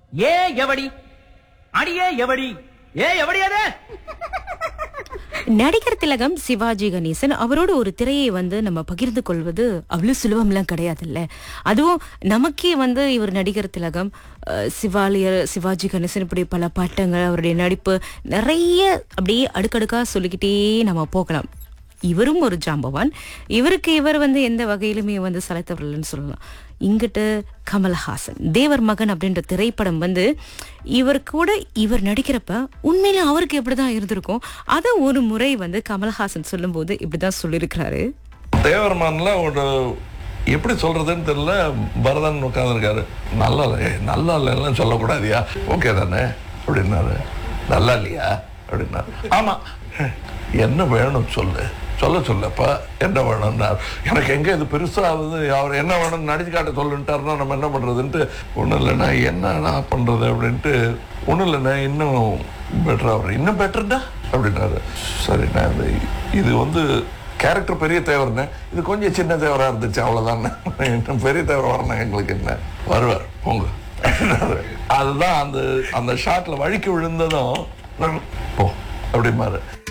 ஏ எவடி அடியே எவடி ஏ எவடி அது நடிகர் திலகம் சிவாஜி கணேசன் அவரோட ஒரு திரையை வந்து நம்ம பகிர்ந்து கொள்வது அவ்வளவு சுலபம்லாம் கிடையாதுல்ல அதுவும் நமக்கே வந்து இவர் நடிகர் திலகம் அஹ், சிவாலியர் சிவாஜி கணேசன் இப்படி பல பாட்டங்கள் அவருடைய நடிப்பு நிறைய அப்படியே அடுக்கடுக்கா சொல்லிக்கிட்டே நம்ம போகலாம் இவரும் ஒரு ஜாம்பவான் இவருக்கு இவர் வந்து எந்த வகையிலுமே வந்து சலைத்தவர்கள்னு சொல்லலாம் இங்கிட்டு கமல்ஹாசன் தேவர் மகன் அப்படின்ற திரைப்படம் வந்து இவர் கூட இவர் நடிக்கிறப்ப உண்மையில அவருக்கு எப்படிதான் இருந்திருக்கும் அதை ஒரு முறை வந்து கமல்ஹாசன் சொல்லும்போது இப்படிதான் சொல்லியிருக்கிறாரு தேவர்மான்ல ஒரு எப்படி சொல்றதுன்னு தெரியல பரதன் உட்காந்துருக்காரு நல்லா இல்லை ஏய், நல்லா இல்லைன்னு சொல்லக்கூடாதியா ஓகே தானே அப்படின்னாரு நல்லா இல்லையா அப்படின்னாரு ஆமா என்ன வேணும் சொல்லு சொல்ல சொல்லப்பா என்ன வேணும்னா எனக்கு எங்க இது பெருசாகுது அவர் என்ன வேணும்னு நடிச்சு காட்ட சொல்லுன்ட்டாருன்னா நம்ம என்ன பண்றதுன்ட்டு ஒன்றும் இல்லைண்ணா என்னண்ணா பண்றது அப்படின்ட்டு ஒன்றும் இல்லைண்ணா இன்னும் பெட்டரா அவர் இன்னும் பெட்டர்டா அப்படின்னாரு சரிண்ணா இது இது வந்து கேரக்டர் பெரிய தேவர்னே இது கொஞ்சம் சின்ன தேவரா இருந்துச்சு அவ்வளவுதான் இன்னும் பெரிய தேவர் வரணும் எங்களுக்கு என்ன வருவார் போங்க அதுதான் அந்த அந்த ஷாட்ல வழுக்கி விழுந்ததும் போ அப்படிமாரு